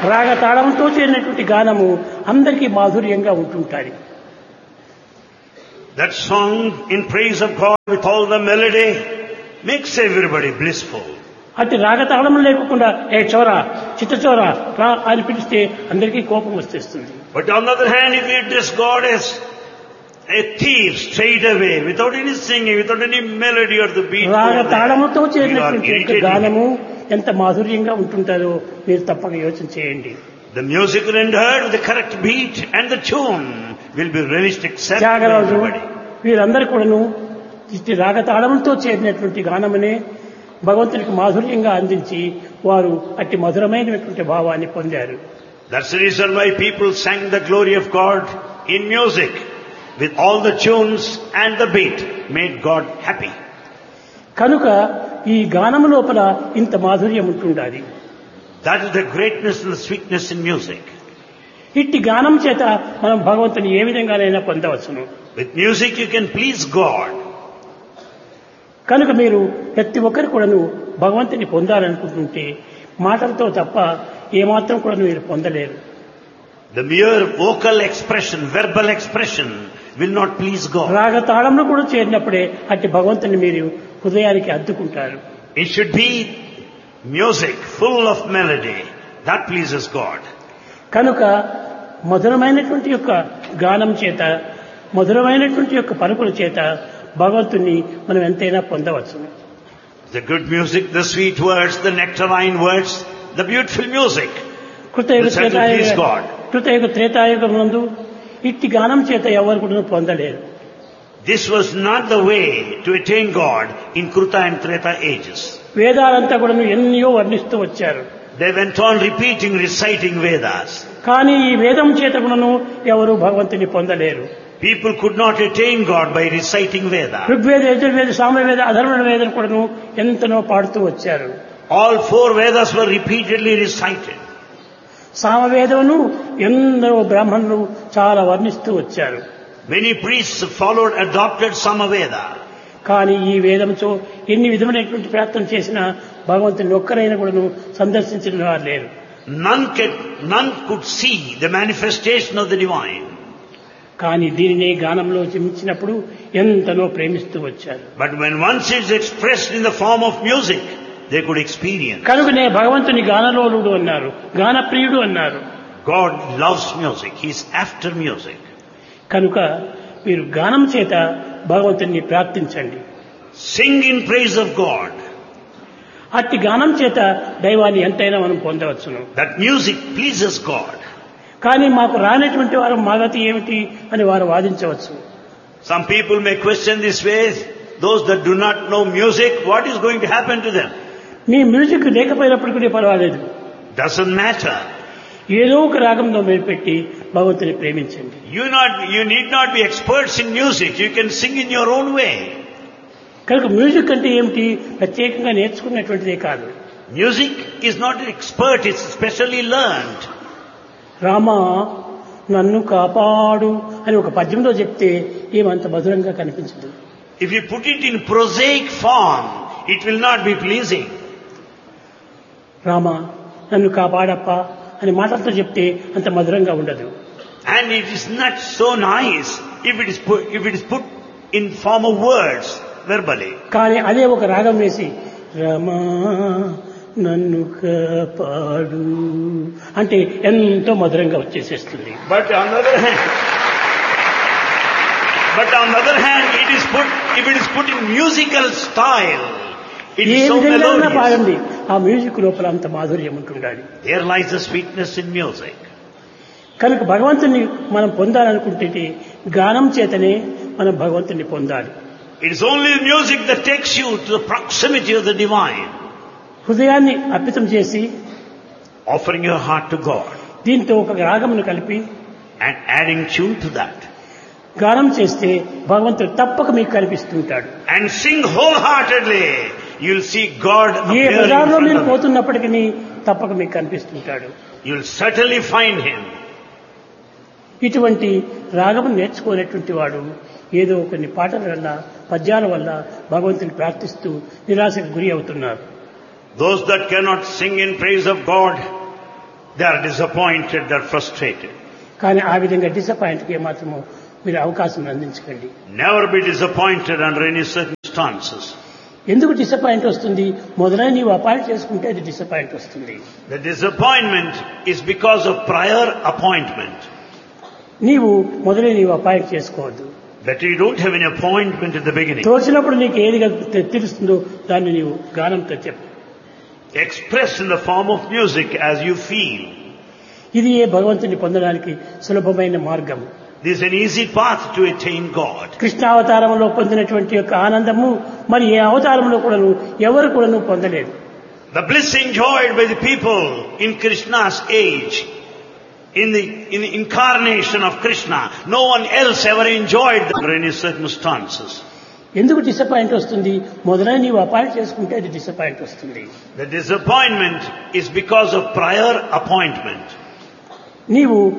రాగ తాళంతో చేరినటువంటి గానము అందరికీ మాధుర్యంగా ఉంటుంటాయి That song in praise of God with all the melody makes everybody blissful. అట్టి రాగతాళం లేకుండా ఏ చోర చిత్త చోర రా అని పిలిస్తే అందరికీ కోపం వచ్చేస్తుంది But on the other hand, if you address God as a thief straight away, without any singing, without any melody or the beat, రాగ తాళముతో you are చేరినటువంటి యొక్క irritating. గానము ఎంత మాధుర్యంగా ఉంటుంటారో మీరు తప్పక యోచన చేయండి The music rendered with the correct beat and the tune will be relished accepted by Tyagaraju everybody. వీరందరూ కూడాను ఇట్టి రాగతాళంతో చేరినటువంటి గానమునే భగవంతునికి మాధుర్యంగా అందించి వారు అట్టి మధురమైనటువంటి భావాన్ని పొందారు That's the reason why people sang the glory of God in music with all the tunes and the beat made God happy. కనుక ఈ గానము లోపల ఇంత మాధుర్యం ఉంటుండాలి That is the greatness and the sweetness in music. ఇట్టి గానం చేత మనం భగవంతుని ఏ విధంగానైనా పొందవచ్చును With music you can please God. కనుక మీరు ప్రతి ఒక్కరు కూడాను భగవంతుని పొందాలనుకుంటుంటే మాటలతో తప్ప ఏమాత్రం కూడా మీరు పొందలేరు The mere vocal expression, verbal expression will not please God. రాగ తాళంలో కూడా చేరినప్పుడే అట్టి భగవంతుని మీరు హృదయానికి అద్దుకుంటారు It should be music full of melody. That pleases God. కనుక మధురమైనటువంటి యొక్క గానం చేత మధురమైనటువంటి యొక్క పలుకుల చేత భగవంతుణ్ణి మనం ఎంతైనా పొందవచ్చు The good music, the sweet words, the nectarine words, the beautiful music. కృతయుగ This has to త్రేతాయుగ please God. కృతయుగ Treta Yuga నందు ఇట్టి గానం చేత ఎవరు కూడా పొందలేరు This was not the way to attain God in Kruta and Treta ages. వేదాలంతా కూడా ఎన్నో వర్ణిస్తూ వచ్చారు They went on repeating, reciting Vedas. కానీ ఈ వేదం చేత కూడాను ఎవరు భగవంతుని పొందలేరు People could not attain God by reciting Veda. Rigveda Yajurveda Samaveda అధర్వణ వేదం కూడాను ఎంతనో పాడుతూ వచ్చారు All four Vedas were repeatedly recited. సామవేదమును ఎందరో బ్రాహ్మణులు చాలా వర్ణిస్తూ వచ్చారు Many priests followed, adopted Samaveda. కానీ ఈ వేదంతో ఎన్ని విధమైనటువంటి ప్రయత్నం చేసినా భగవంతుని ఒక్కరైనా కూడాను సందర్శించిన వారు లేరు None, can, none could see the manifestation of the divine. కానీ దీనినే గానంలో చిమించినప్పుడు ఎంతనో ప్రేమిస్తూ వచ్చారు But when once it's expressed in the form of music, they could experience. కనుకనే భగవంతుని గానలోలుడు అన్నారు గానప్రియుడు అన్నారు God loves music. He's after music. కనుక మీరు గానం చేత భగవంతుని ప్రార్థించండి Sing in praise of God. అట్టి గానం చేత దైవాన్ని ఎంతైనా మనం పొందవచ్చును That music pleases God. కానీ మాకు రానటువంటి వారు మాగతి ఏమిటి అని వారు వాదించవచ్చు Some people may question this way. Those that do not know music, what is going to happen to them? మీ మ్యూజిక్ లేకపోయినప్పటికీ పర్వాలేదు Doesn't matter. ఏదో ఒక రాగంలో మీరు పెట్టి భగవంతుని ప్రేమించండి You not, you need not be experts in music. You can sing in your own way. కనుక మ్యూజిక్ అంటే ఏమిటి ప్రత్యేకంగా నేర్చుకున్నటువంటిదే కాదు Music is not expert, it's specially learned. Rama నన్ను కాపాడు అని ఒక పద్యంలో చెప్తే ఏమంత మధురంగా కనిపించదు If you put it in prosaic form, it will not be pleasing. Rama నన్ను కాపాడప్ప అని మాటలతో చెప్తే అంత మధురంగా ఉండదు And it is not so nice if it is put, if it is put in form of words verbally. కానీ అదే ఒక రాగం వేసి రమా నన్ను కాపాడు అంటే ఎంతో మధురంగా వచ్చేసేస్తుంది But on the other hand, but on the other hand, it is put, if it is put in musical style, it A is so విధంగా melodious. పాడండి ఆ మ్యూజిక్ లోపల అంత మాధుర్యం ఉంటుండాలి There lies the sweetness in music. కనుక భగవంతుని మనం పొందాలనుకుంటే గానం చేతనే మనం భగవంతుని పొందాలి It is only music that takes you to the proximity of the divine, హృదయాన్ని అర్పితం చేసి offering your heart to God దీంతో ఒక రాగమును కలిపి and adding tune to that. గానం చేస్తే భగవంతుడు తప్పక మీకు కనిపిస్తుంటాడు And sing wholeheartedly. You'll see God A appear in బజార్లో front మీరు of you. పోతున్నప్పటికీ తప్పక మీకు కనిపిస్తుంటాడు You'll certainly find Him. ఇటువంటి రాగము నేర్చుకునేటువంటి వాడు ఏదో కొన్ని పాటల వల్ల పద్యాల వల్ల భగవంతుని ప్రార్థిస్తూ నిరాశకు గురి అవుతున్నారు Those that cannot sing in praise of God They are disappointed, they are frustrated. కానీ ఆ విధంగా డిసప్పాయింట్కి ఏమాత్రము మీరు అవకాశం అందించకండి Never be disappointed under any circumstances. ఎందుకు డిసప్పాయింట్ వస్తుంది మొదలై నీవు అపాయింట్ చేసుకుంటే అది డిసప్పాయింట్ వస్తుంది The disappointment is because of prior appointment. నీవు మొదలై నీవు అపాయింట్ చేసుకోవద్దు That you don't have any appointment at the beginning. తోచినప్పుడు నీకు ఏది తె- తెలుస్తుందో దాన్ని నీవు గానంతో చెప్పు Express in the form of music as you feel. ఇది ఏ భగవంతుని పొందడానికి సులభమైన మార్గం This is an easy path to attain God. కృష్ణావతారంలో పొందినటువంటి యొక్క ఆనందము మరి ఏ అవతారంలో కూడాను ఎవరు కూడాను పొందలేదు The bliss enjoyed by the people in Krishna's age, in the, in the incarnation of Krishna, no one else ever enjoyed that under any circumstances. ఎందుకు డిసప్పాయింట్ వస్తుంది మొదలై నీవు అపాయింట్ చేసుకుంటే అది డిసప్పాయింట్ వస్తుంది The disappointment is because of prior appointment. నీవు